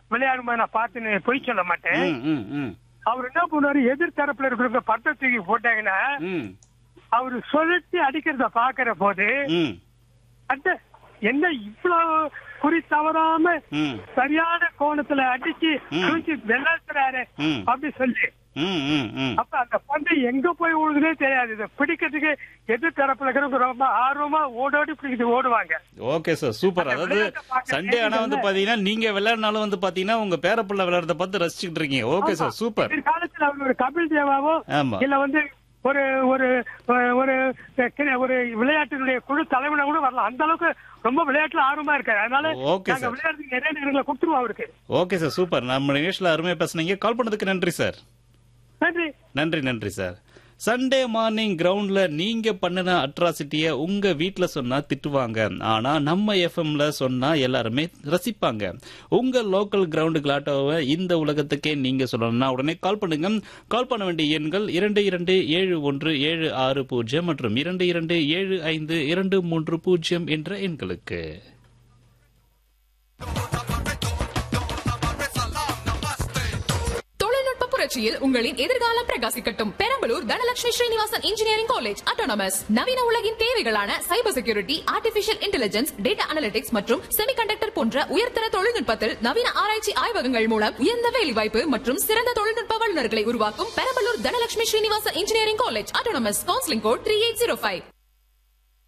விளையாடும் நான் பார்த்து பொய் சொல்ல மாட்டேன் ம் ம் ம் அவர் என்ன பண்ணுவாரு எதிர் தரப்புல இருக்கிறவங்க பட்டை தூக்கி போட்டாங்கன்னா ம் அவரு சுழற்றி அடிக்கிறத பாக்குற போது ம் அந்த என்ன இவ்வளவு குறி தவறாம ம் சரியான கோணத்துல அடிச்சு ம். தூக்கி விளையாடுறாரு ம். அப்படி சொல்லி ம் ம் ம் அப்ப அந்த பந்து எங்க போய் விழுதுனே தெரியாது இதை பிடிக்கிறதுக்கு எதிர் தரப்புல இருக்கிறவங்க ரொம்ப ஆர்வமா ஓடோடி பிடிக்கிட்டு ஓடுவாங்க ஓகே சார் சூப்பர் அந்த அதாவது விளையாட்டை பார்க்க சண்டே ஆனா வந்து நேரத்துல- பாத்தீங்கன்னா நீங்க விளையாடினாலும் வந்து பாத்தீங்கன்னா உங்க பேரப்புள்ள விளையாடுறத பார்த்து ரசிச்சுட்டு இருக்கீங்க ஓகே சார் சூப்பர் எதிர்காலத்துல அவர் ஒரு கபில் தேவாவோ ஆமா இல்ல வந்து ஒரு ஒரு ஒரு ஒரு விளையாட்டினுடைய குழு தலைவனா கூட வரலாம் அந்த அளவுக்கு ரொம்ப விளையாட்டுல ஆர்வமா இருக்காரு அதனால Okay, நாங்க sir. விளையாட்டுக்கு நிறைய நேரங்களை கொடுத்துருவோம் அவருக்கு ஓகே சார் சூப்பர் நம்ம நிகழ்ச்சியில் அருமையா பேசுனீங்க கால் பண்ணதுக்கு நன்றி சார் நன்றி நன்றி நன்றி சார் சண்டே மார்னிங் கிரவுண்ட்ல நீங்க பண்ணின அட்ராசிட்டிய உங்க வீட்ல சொன்னா திட்டுவாங்க ஆனா நம்ம எஃப்எம்ல சொன்னா எல்லாருமே ரசிப்பாங்க உங்க லோக்கல் கிரவுண்டு கிளாட்டோவை இந்த உலகத்துக்கே நீங்க சொல்லணும்னா உடனே கால் பண்ணுங்க கால் பண்ண வேண்டிய எண்கள் இரண்டு இரண்டு ஏழு ஒன்று ஏழு ஆறு பூஜ்ஜியம் மற்றும் இரண்டு இரண்டு ஏழு ஐந்து இரண்டு மூன்று பூஜ்ஜியம் என்ற எண்களுக்கு தொழில்நுட்ப புரட்சியில் உங்களின் எதிர்காலம் பிரகாசிக்கட்டும் Perambalur Dhanalakshmi Srinivasan engineering college autonomous நவீன உலகின் தேவைகளான cyber security artificial intelligence data analytics மற்றும் செமிகண்டக்டர் போன்ற உயர்தர தொழில்நுட்பத்தில் நவீன ஆராய்ச்சி ஆய்வகங்கள் மூலம் உயர்ந்த வேலைவாய்ப்பு மற்றும் சிறந்த தொழில்நுட்ப வல்லுநர்களை உருவாக்கும் Perambalur Dhanalakshmi Srinivasan engineering college autonomous counselling code three eight zero five